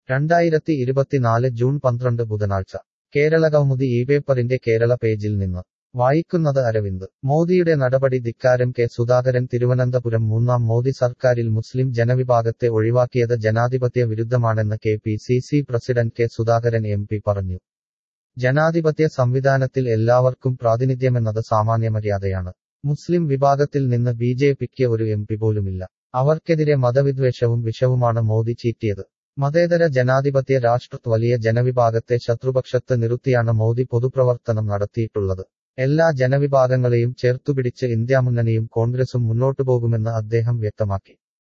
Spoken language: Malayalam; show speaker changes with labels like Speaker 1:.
Speaker 1: രണ്ടായിരത്തി ഇരുപത്തിനാല് ജൂൺ പന്ത്രണ്ട് ബുധനാഴ്ച കേരള കൗമുദി ഈ പേപ്പറിന്റെ കേരള പേജിൽ നിന്ന് വായിക്കുന്നത് അരവിന്ദ് മോദിയുടെ നടപടി ധിക്കാരം കെ സുധാകരൻ തിരുവനന്തപുരം മൂന്നാം മോദി സർക്കാരിൽ മുസ്ലിം ജനവിഭാഗത്തെ ഒഴിവാക്കിയത് ജനാധിപത്യ വിരുദ്ധമാണെന്ന് K P C C president K Sudhakaran M P പറഞ്ഞു ജനാധിപത്യ സംവിധാനത്തിൽ എല്ലാവർക്കും പ്രാതിനിധ്യമെന്നത് സാമാന്യമര്യാദയാണ് മുസ്ലിം വിഭാഗത്തിൽ നിന്ന് ബി ജെ പിക്ക് ഒരു എം പി പോലുമില്ല അവർക്കെതിരെ മതവിദ്വേഷവും വിഷവുമാണ് മോദി ചീറ്റിയത് മതേതര ജനാധിപത്യ രാഷ്ട്രത്ത് വലിയ ജനവിഭാഗത്തെ ശത്രുപക്ഷത്ത് നിർത്തിയാണ് മോദി പൊതുപ്രവർത്തനം നടത്തിയിട്ടുള്ളത് എല്ലാ ജനവിഭാഗങ്ങളെയും ചേർത്തുപിടിച്ച് ഇന്ത്യാമുന്നണിയും കോൺഗ്രസും മുന്നോട്ടുപോകുമെന്ന് അദ്ദേഹം വ്യക്തമാക്കി